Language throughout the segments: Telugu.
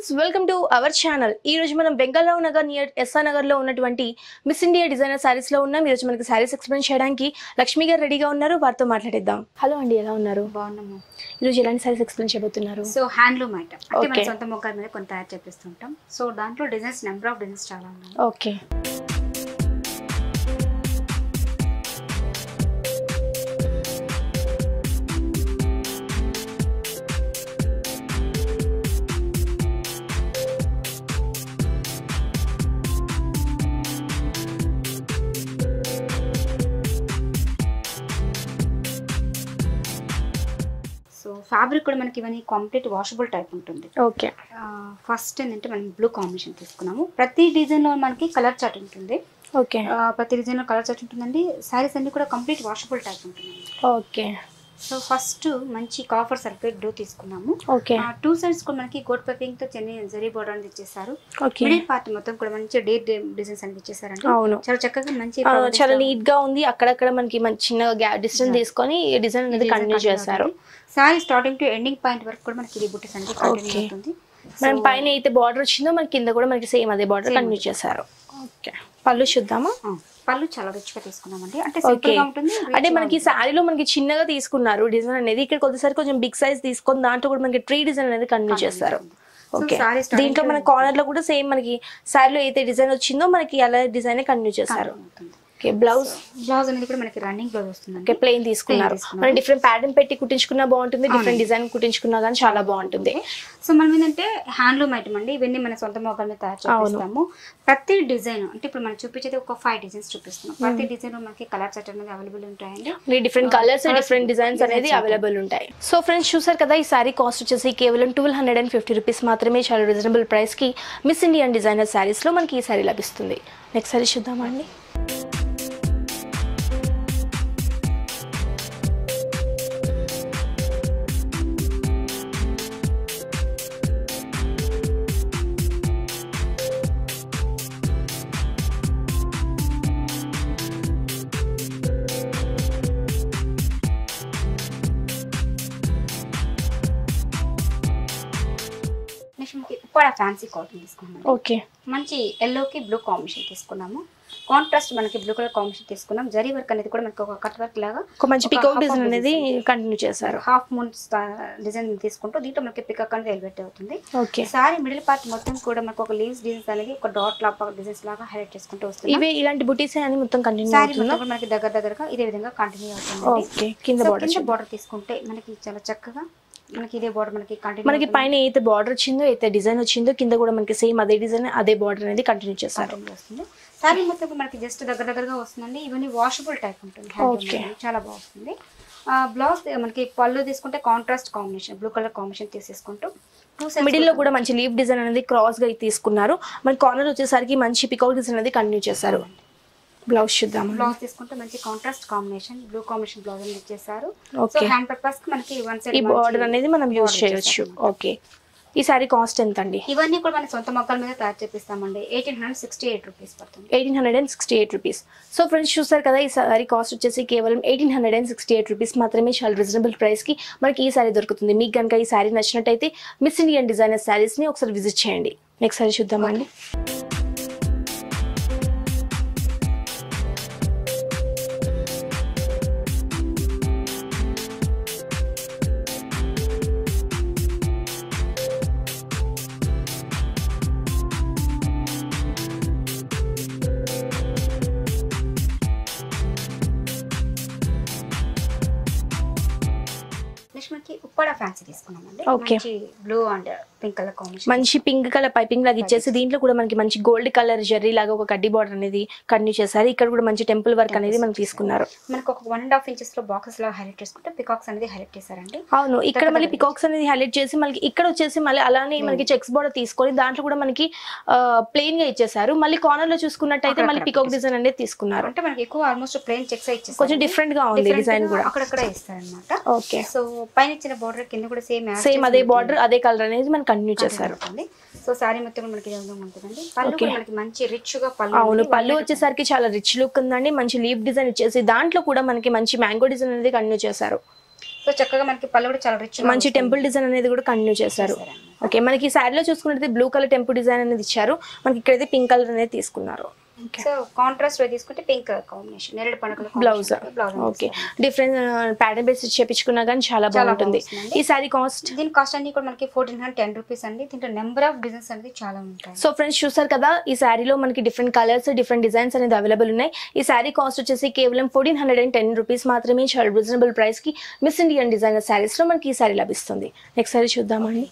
Friends welcome to our channel ఈ రోజు మనం బెంగాల్లో నగర్ నియర్ ఎస్ఆర్ నగర్ లో ఉన్నటువంటి మిస్ ఇండియా డిజైనర్ సారీస్ లో ఉన్నాం ఈ రోజు మనకి సారీస్ ఎక్స్ప్లెయిన్ చేయడానికి లక్ష్మి గారు రెడీగా ఉన్నారు వారితో మాట్లాడిద్దాం హలో అండి ఎలా ఉన్నారు బాగున్నాము ఈ రోజు ఎలాంటి సారీస్ ఎక్స్ప్లెయిన్ చేయబోతున్నారు సో హ్యాండ్లూమ్ ఐటమ్ అంటే మన Okay. సొంత మొక్కల మీద కొంత తయారు చేపిస్తుంటాం సో దాంట్లో డిజైన్స్ నెంబర్ ఆఫ్ డిజైన్స్ చాలా ఉన్నాయి ఓకే సో ఫ్యాబ్రిక్ కూడా మనకి ఇవన్నీ కంప్లీట్ వాషబుల్ టైప్ ఉంటుంది ఓకే ఫస్ట్ ఏంటంటే మనం బ్లూ కాంబినేషన్ తీసుకున్నాము ప్రతి డిజైన్ లో మనకి కలర్ చార్ట్ ఉంటుంది ఓకే ఆ, ప్రతి డిజైన్ లో కలర్ చార్ట్ ఉంటుందండి శారీస్ అన్ని కూడా కంప్లీట్ వాషబుల్ టైప్ ఉంటుంది ఓకే సో ఫస్ట్ మంచి కాఫర్ సర్ఫేట్ బ్లూ తీసుకున్నాము ఓకే టూ సైడ్స్ కూడా మనకి గోట్ పైపింగ్ తో చెన్నై జరీ బోర్డర్ అనేది ఇచ్చేసారు ఓకే మిడిల్ పార్ట్ మొత్తం కూడా మంచి డేట్ డిజైన్స్ అనేది ఇచ్చేసారండి అవును చాలా చక్కగా మంచి ఆ, flowers చాలా తో నీట్ గా ఉంది అక్కడక్కడ మనకి మంచి చిన్న గ్యాప్ డిస్టెన్స్ తీసుకొని డిజైన్ అనేది కంటిన్యూ చేశారు sorry starting to ending point వరకు కూడా మనకి ఇది బుట్టస్ అనేది కంటిన్యూ Okay. అవుతుంది మనం పైన అయితే బార్డర్ వచ్చిందో మనకి కింద కూడా మనకి సేమ్ అదే బార్డర్ Same కంటిన్యూ చేశారు ఓకే పళ్ళు చూద్దామా ఆ, పళ్ళు చాలా రిచ్ గా తీసుకున్నామండి అంటే ఓకే సింపుల్ గా ఉంటుంది rich అంటే గా మనకి ఉంటుంది. శారీలో మనకి చిన్నగా తీసుకున్నారు డిజైన్ అనేది ఇక్కడ కొద్దిసారి కొంచెం బిగ్ సైజ్ తీసుకొని దాంట్లో కూడా మనకి ట్రీ డిజైన్ అనేది కంటిన్యూ చేస్తారు So, ఓకే saree starting దీంట్లో to మన కార్నర్ లో కూడా సేమ్ మనకి శారీలో అయితే డిజైన్ వచ్చిందో మనకి అలా డిజైన్ కంటిన్యూ చేశారు Continue అవుతుంది. ఓకే బ్లౌజ్ బ్లౌజ్ అనేది కూడా మనకి రన్నింగ్ బ్లౌజ్ వస్తుందండి ఓకే ప్లెయిన్ తీసుకున్నారు తీసుకున్నారు. మనం డిఫరెంట్ ప్యాటర్న్ పెట్టి కుట్టించుకున్నా బాగుంటుంది డిఫరెంట్ డిజైన్ కుట్టించుకున్నా కానీ చాలా బాగుంటుంది సో మనం ఏంటంటే హ్యాండ్లూమ్ ఐటమ్ అండి ఇవన్నీ మన సొంత మొక్కల మీద తయారు చేపిస్తాము ప్రతి డిజైన్ అంటే ఇప్పుడు మనం చూపించేది ఒక ఫైవ్ డిజైన్స్ చూపిస్తున్నాం ప్రతి డిజైన్ లో మనకి కలర్ సెట్ అనేది అవైలబుల్ ఉంటాయండి డిఫరెంట్ కలర్స్ డిఫరెంట్ డిజైన్స్ అనేది అవైలబుల్ ఉంటాయి సో ఫ్రెండ్స్ చూసారు కదా ఈ సారీ కాస్ట్ వచ్చేసి కేవలం twelve hundred and fifty rupees మాత్రమే చాలా రీజనబుల్ ప్రైస్ కి మిస్ ఇండియన్ డిజైనర్ శారీస్ లో మనకి ఈ సారీ లభిస్తుంది నెక్స్ట్ సారీ చూద్దామా అండి నెక్స్ట్ మనకి ఉప్పాడ ఫ్యాన్సీ కాటన్ తీసుకున్నాం ఓకే మంచి ఎల్లోకి బ్లూ కాంబినేషన్ తీసుకున్నాము కాంట్రాస్ట్ మనకి బ్లూ కలర్ కాంబినేషన్ తీసుకున్నాం జరీ వర్క్ అనేది కూడా మనకి ఒక కట్ వర్క్ లాగా ఒక మంచి ఒక పికౌట్ half డిజైన్ of అనేది design. కంటిన్యూ చేశారు హాఫ్ మూన్ డిజైన్ తీసుకుంటూ దీంట్లో మనకి పికక్ అనేది ఎలివేట్ అవుతుంది ఓకే సారీ మిడిల్ పార్ట్ మొత్తం కూడా మనకు ఒక లీవ్స్ డిజైన్స్ అనేది ఒక డాట్ లాగా డిజైన్స్ లాగా హైలైట్ చేసుకుంటూ వస్తుంది ఇవే ఇలాంటి బుటీస్ అని మొత్తం కంటిన్యూ సారీ అవుతుందా మొత్తం కూడా మనకి దగ్గర దగ్గరగా ఇదే విధంగా కంటిన్యూ అవుతుంది ఓకే కింద బార్డర్ బార్డర్ తీసుకుంటే మనకి చాలా చక్కగా మనకి ఇదే బార్డర్ మనకి కంటిన్యూ మనకి పైన అయితే బార్డర్ వచ్చిందో అయితే డిజైన్ వచ్చిందో కింద కూడా మనకి సేమ్ అదే డిజైన్ అదే బార్డర్ అనేది కంటిన్యూ చేశారు వస్తుంది సారీ మొత్తం కూడా మనకి జస్ట్ దగ్గర దగ్గరగా వస్తుందండి ఇవన్నీ వాషబుల్ టైప్ ఉంటుంది handloom Okay. అనేది. చాలా బాగుంది బ్లౌజ్ మనకి పళ్ళు తీసుకుంటే contrast combination blue colour combination తీసేసుకుంటూ టూ మిడిల్ లో కూడా మంచి లీఫ్ డిజైన్ అనేది క్రాస్ గా తీసుకున్నారు మన కార్నర్ వచ్చేసరికి మంచి పికౌట్ డిజైన్ అనేది కంటిన్యూ చేశారు బ్లౌజ్ చూద్దాం బ్లౌజ్ తీసుకుంటే మంచి contrast combination blue combination blouse అనేది ఇచ్చేసారు సో ఓకే హ్యాండ్ పర్పస్ కి మనకి వన్ ఈ సైడ్ బార్డర్ అనేది మనం యూజ్ చేయొచ్చు ఓకే ఈ సారీ కాస్ట్ ఎంత అండి ఇవన్నీ కూడా మన సొంత మొక్కల మీద తయారు చేపిస్తామండి eighteen hundred sixty eight rupees పడుతుంది eighteen hundred and sixty eight rupees so friends చూసారు కదా ఈ సారీ కాస్ట్ వచ్చేసి కేవలం eighteen hundred and sixty eight rupees మాత్రమే చాలా రీజనబుల్ ప్రైస్కి మనకి ఈ సారీ దొరుకుతుంది మీకు కనుక ఈ సారీ నచ్చినట్టయితే మిస్ ఇండియన్ డిజైనర్ శారీస్ని ఒకసారి విజిట్ చేయండి నెక్స్ట్ సారీ చూద్దామండి నెక్స్ట్ మనకి ఉప్పాడ ఫ్యాన్సీ తీసుకున్నామండి Okay. మంచి blue and pink colour combination మంచి పింక్ కలర్ పైపింగ్ లాగా ఇచ్చేసి దీంట్లో కూడా మనకి మంచి గోల్డ్ కలర్ జెర్రీ లాగా ఒక కడ్డీ బార్డర్ అనేది కంటిన్యూ చేశారు ఇక్కడ కూడా మంచి టెంపుల్ వర్క్ అనేది మనం తీసుకున్నారు మనకు ఒక వన్ అండ్ హాఫ్ ఇంచెస్ లో బాక్సెస్ లాగా హైలైట్ చేసుకుంటే పికాక్స్ అనేది హైలైట్ చేశారండి అవును ఇక్కడ మళ్ళీ పికాక్స్ అనేది హైలైట్ చేసి మనకి ఇక్కడ వచ్చేసి మళ్ళీ అలానే మనకి చెక్స్ బోర్డర్ తీసుకొని దాంట్లో కూడా మనకి ప్లెయిన్ గా ఇచ్చేసారు మళ్ళీ కార్నర్ లో చూసుకున్నట్టయితే మళ్ళీ పికాక్ డిజైన్ అనేది తీసుకున్నారు అంటే మనకి ఎక్కువ ఆల్మోస్ట్ ప్లెయిన్ చెక్స్ ఇచ్చేసారు కొంచెం డిఫరెంట్ గా ఉంది డిజైన్ కూడా అక్కడక్కడ ఇస్తారనమాట ఓకే సో పైన ఇచ్చిన బార్డర్ కింద కూడా సేమ్ సేమ్ అదే బార్డర్ అదే కలర్ అనేది మనం కంటిన్యూ చేశారు ఉంటుంది సో సారీ మొత్తం కూడా మనకి ఈ విధంగా ఉంటుందండి పళ్ళు Okay. కూడా మనకి మంచి రిచ్ గా పళ్ళు అవును ఉంది. పళ్ళు వచ్చేసరికి చాలా రిచ్ లుక్ ఉందండి మంచి లీఫ్ డిజైన్ ఇచ్చేసి దాంట్లో కూడా మనకి మంచి మ్యాంగో డిజైన్ అనేది కంటిన్యూ చేశారు సో చక్కగా మనకి పళ్ళు కూడా చాలా రిచ్ మంచి టెంపుల్ డిజైన్ అనేది కూడా కంటిన్యూ చేశారు ఓకే మనకి ఈ శారీలో చూసుకున్నట్లయితే బ్లూ కలర్ టెంపుల్ డిజైన్ అనేది ఇచ్చారు మనకి ఇక్కడైతే పింక్ కలర్ అనేది తీసుకున్నారు సో కాంట్రాస్ట్ లో తీసుకుంటే పింక్ కాంబినేషన్ నేరేడు పండుగ blouse blouse okay different pattern base చేపించుకున్నా కానీ చాలా బాగుంటుంది బాగుంటుందండి. ఈ శారీ కాస్ట్ దీని కాస్ట్ అన్ని కూడా మనకి ఫోర్టీన్ హండ్రెడ్ టెన్ రూపీస్ అండి దీంట్లో నెంబర్ ఆఫ్ డిజైన్స్ అనేది చాలా ఉంటాయి సో ఫ్రెండ్స్ చూసారు కదా ఈ శారీలో మనకి డిఫరెంట్ కలర్స్ డిఫరెంట్ డిజైన్స్ అనేది అవైలబుల్ ఉన్నాయి ఈ శారీ కాస్ట్ వచ్చేసి కేవలం fourteen hundred and ten rupees మాత్రమే చాలా రీజనబుల్ ప్రైస్ కి మిస్ ఇండియన్ డిజైనర్ శారీస్ లో మనకి ఈ శారీ లభిస్తుంది నెక్స్ట్ శారీ చూద్దామండి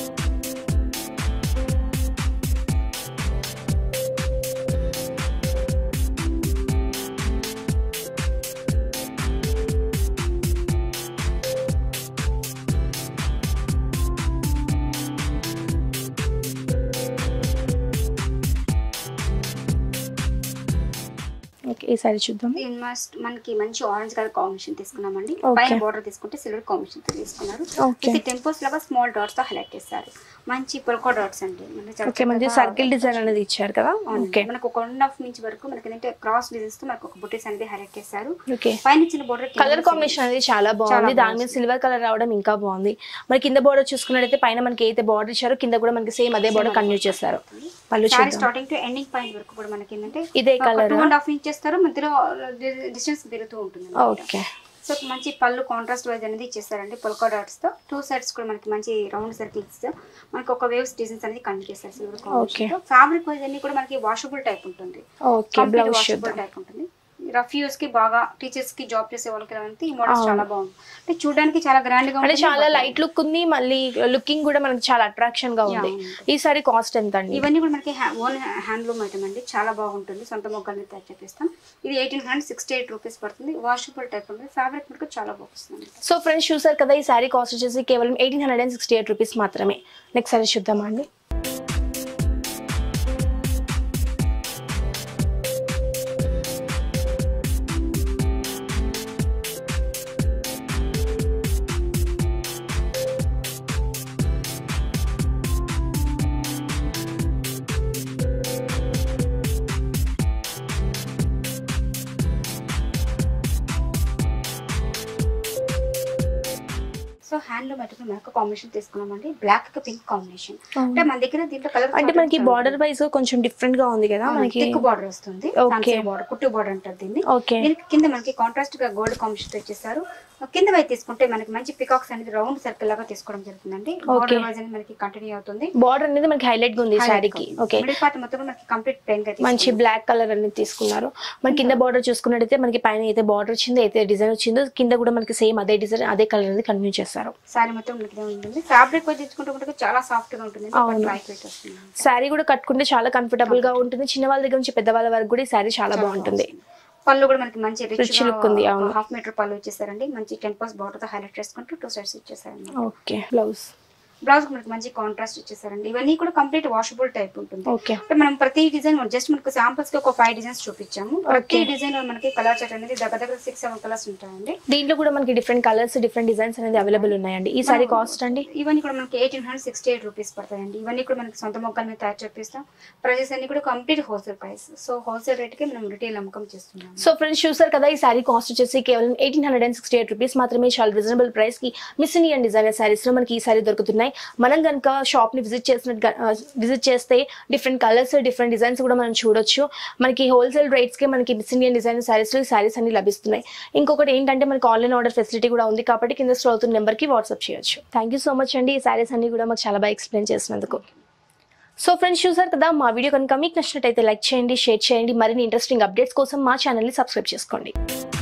ఓకే ఈ శారీ చూద్దాం దీని మస్ట్ మనకి మంచి ఆరెంజ్ కలర్ కాంబినేషన్ తీసుకున్నామండి Okay. పైన బోర్డర్ తీసుకుంటే సిల్వర్ కాంబినేషన్ తీసుకున్నారు Okay. ఇది టెంపోస్ లాగా స్మాల్ డాట్స్ తో హైలైట్ చేస్తారు మంచి పొలకో డాట్స్ అండి మనకి చాలా ఓకే మంచి చక్కగా సర్కిల్ డిజైన్ అనేది ఇచ్చారు కదా అవునండి. ఓకే మనకు ఒక వన్ హాఫ్ ఇంచ్ వరకు మనకి ఏంటంటే క్రాస్ డిజైన్స్ తో మనకు ఒక బుటీస్ అనేది హైలైట్ చేశారు ఓకే పైన ఇచ్చిన బోర్డర్ కలర్ కాంబినేషన్ అనేది చాలా బాగుంది దాని మీద సిల్వర్ కలర్ రావడం ఇంకా బాగుంది మరి కింద బోర్డర్ చూసుకున్నట్టయితే పైన మనకి అయితే బార్డర్ ఇచ్చారో కింద కూడా మనకి సేమ్ అదే బోర్డర్ కంటిన్యూ చేస్తారు పళ్ళు సారీ చూద్దాం స్టార్టింగ్ టు ఎండింగ్ పాయింట్ వరకు కూడా మనకి ఏంటంటే ఇదే colour two ah? And half inch చేస్తారు మధ్యలో డిస్టెన్స్ పెరుగుతూ ఉంటుంది ఓకే సో మంచి పళ్ళు కాంట్రాస్ట్ వైజ్ అనేది ఇచ్చేస్తారండి పొల్కా డాట్స్ తో టూ సైడ్స్ కూడా మనకి మంచి రౌండ్ సర్కిల్స్ తో మనకి ఒక వేవ్స్ డిజైన్స్ అనేది కంటిన్యూ చేస్తారు silver Okay. Combination fabric wise అన్ని కూడా మనకి వాషబుల్ టైప్ ఉంటుంది ఓకే కంప్లీట్ బ్లౌజ్ వాషబుల్ చూద్దాం టైప్ ఉంటుంది రఫ్ యూస్ కి బాగా టీచర్స్ కి జాబ్ చేసే వాళ్ళకి అంటే ఈ మోడల్స్ చాలా బాగుంది అంటే చూడడానికి చాలా గ్రాండ్ గా అంటే ఉంటుంది చాలా లైట్ లుక్ ఉంది మళ్ళీ లుకింగ్ కూడా మనకి చాలా అట్రాక్షన్ గా ఉంది Yeah, ఈ సారీ కాస్ట్ ఎంత అండి ఇవన్నీ కూడా మనకి ఓన్ హ్యాండ్లూమ్ ఐటమ్ అండి చాలా బాగుంటుంది సొంత మొక్కల్ని తయారు చేపిస్తాం ఇది eighteen hundred sixty eight rupees పడుతుంది వాషబుల్ టైప్ ఉంటుంది ఫ్యాబ్రిక్ మనకు చాలా బాగుంది సో ఫ్రెండ్స్ చూసారు కదా ఈ సారీ కాస్ట్ వచ్చేసి కేవలం eighteen hundred and sixty eight rupees మాత్రమే నెక్స్ట్ సారీ చూద్దామా అండి సో హ్యాండ్లూమ్ ఐటమ్ మనకు కాంబినేషన్ తీసుకున్నామండి బ్లాక్ కి పింక్ కాంబినేషన్ అంటే మన దగ్గర దీంట్లో కలర్ అంటే మనకి బార్డర్ వైజ్ కొంచెం డిఫరెంట్ గా ఉంది కదా మనకి థిక్ బార్డర్ వస్తుంది Okay. బార్డర్ కుట్టు బార్డర్ అంటారు దీన్ని ఓకే దీనికి కింద మనకి కాంట్రాస్ట్ గా గోల్డ్ కాంబినేషన్ ఇచ్చేసారు కింద వైపు తీసుకుంటే మనకి మంచి పికాక్స్ అనేది రౌండ్ సర్కిల్ లాగా తీసుకోవడం జరుగుతుందండి బార్డర్ వైజ్ అనేది మనకి కంటిన్యూ అవుతుంది బార్డర్ అనేది మనకి హైలైట్ గా ఉంది ఈ సారీకి ఓకే మిడిల్ పార్ట్ మొత్తం కూడా మనకి కంప్లీట్ ప్లెయిన్ గా మంచి బ్లాక్ కలర్ అనేది తీసుకున్నారు మన కింద బార్డర్ చూసుకున్నట్టయితే మనకి పైన అయితే బార్డర్ వచ్చిందో అయితే డిజైన్ వచ్చిందో కింద కూడా మనకి సేమ్ అదే డిజైన్ అదే కలర్ అనేది కంటిన్యూ చేస్తారు సారీ మొత్తం మనకి ఇదే ఉంటుంది ఫ్యాబ్రిక్ వైజ్ తీసుకుంటే మనకి చాలా సాఫ్ట్ గా ఉంటుంది అవును. లైట్ వెయిట్ వస్తుంది శారీ కూడా కట్టుకుంటే చాలా కంఫర్టబుల్ గా ఉంటుంది చిన్న వాళ్ళ దగ్గర నుంచి పెద్దవాళ్ళ వరకు కూడా ఈ శారీ చాలా బాగుంటుంది పళ్ళు కూడా మనకి మంచి Rich రిచ్ look ఉంది, అవును. హాఫ్ మీటర్ పళ్ళు ఇచ్చేసారండి మంచి టెన్ పర్స్ బార్డర్ తో హైలైట్ చేసుకుంటూ టూ సైడ్స్ ఇచ్చేసారండి ఓకే బ్లౌజ్ బ్లౌజ్ మనకి మంచి కాంట్రాస్ట్ ఇచ్చేసారండి ఇవన్నీ కూడా కంప్లీట్ వాషబుల్ టైప్ ఉంటుంది ఓకే అంటే మనం ప్రతి డిజైన్ జస్ట్ మనకు శాంపుల్స్ కి ఒక ఫైవ్ డిజైన్స్ చూపించాము ప్రతి డిజైన్ లో మనకి కలర్ చార్ట్ అనేది దగ్గర దగ్గర సిక్స్ సెవెన్ కలర్స్ ఉంటాయండి దీంట్లో కూడా మనకి డిఫరెంట్ కలర్స్ డిఫరెంట్ డిజైన్స్ అనేది అవైలబుల్ ఉన్నాయండి ఈ సారీ కాస్ట్ అండి ఇవన్నీ కూడా మనకి eighteen hundred sixty eight rupees పడతాయండి ఇవన్నీ కూడా మనకి సొంత మొక్కల మీద తయారు చేపిస్తాం ప్రైజెస్ అన్ని కూడా complete wholesale price so wholesale rate కి మనం రిటైల్ అమ్మకం చేస్తున్నాం సో ఫ్రెండ్స్ చూసారు కదా ఈ సారీ కాస్ట్ వచ్చేసి కేవలం eighteen hundred and sixty eight rupees మాత్రమే చాలా రీజనబుల్ ప్రైస్ కి మిస్ ఇండియన్ డిజైనర్ సారీస్ లో మనకి ఈ సారీ దొరుకుతున్నాయి మనం కనుక షాప్ ని విజిట్ చేసినట్టు విజిట్ చేస్తే డిఫరెంట్ కలర్స్ డిఫరెంట్ డిజైన్స్ కూడా మనం చూడొచ్చు మనకి హోల్సేల్ రేట్స్ కి మనకి మిస్ ఇండియన్ డిజైనర్ సారీస్ లో ఈ సారీస్ అన్ని లభిస్తున్నాయి ఇంకొకటి ఏంటంటే మనకి ఆన్లైన్ ఆర్డర్ ఫెసిలిటీ కూడా ఉంది కాబట్టి కింద స్టోర్ అవుతున్న నెంబర్ కి వాట్సాప్ చేయొచ్చు థ్యాంక్ యూ సో మచ్ అండి ఈ సారీస్ అన్ని కూడా మాకు చాలా బాగా ఎక్స్ప్లెయిన్ చేసినందుకు సో ఫ్రెండ్స్ చూసారు కదా మా వీడియో కనుక మీకు నచ్చినట్టయితే లైక్ చేయండి షేర్ చేయండి మరిన్ని ఇంట్రెస్టింగ్ అప్డేట్స్ కోసం మా ఛానల్ని సబ్స్క్రైబ్ చేసుకోండి